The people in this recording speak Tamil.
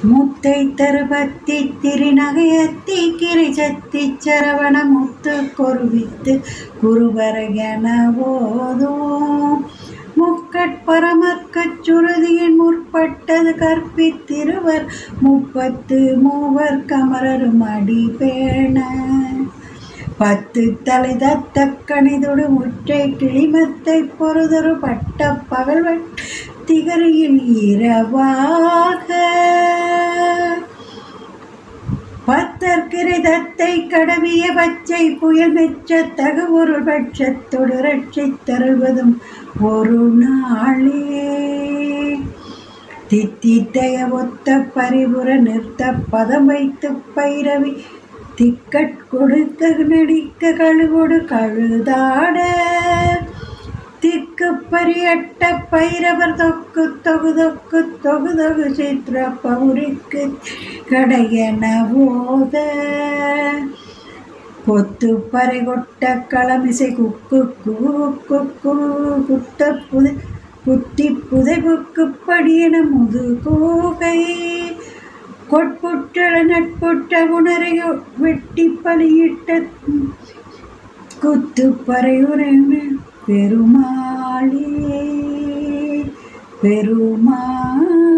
முத்தை தருபத்தி திருநகையத்தி கிரிசத்தி சரவண முத்து கொருவித்து குருவர என ஓதும் முக்கட்பரமற்கச் சுருதியின் முற்பட்டது கற்பித்திருவர் முப்பத்து மூவர் கமரரும் அடிபேண பத்து தலை தத்த கணிதொடு முற்றை கிளிமத்தை பொறுதொரு பட்ட பகல்வன் திகரியில் இரவாக பத்தற்கிரை தத்தை கடவிய பச்சை புயல் மெச்ச தகு ஒரு பட்சத்தொடு ரட்சித் தருவதும் ஒரு நாளே தித்தித்தைய ஒத்த பரிபுற நிறுத்த பதம் வைத்து பைரவி திக்கட் கொடுக்க நடிக்க கழுகொடு கழுதாட திக்கு பரியட்ட பைரவர் தொக்கு தொகு தொக்கு தொகு தொகு சித்திர பௌரிக்கு கடையென போத கொத்து பறை கொட்ட களமிசை குக்கு குக்கு குத்த புதை குத்தி புதைவுக்கு படியன முது கூகை கொட்புற்றள நட்புற்ற உணரை வெட்டி பலியிட்ட குத்து பறையுரைன பெருமாளே பெருமாளே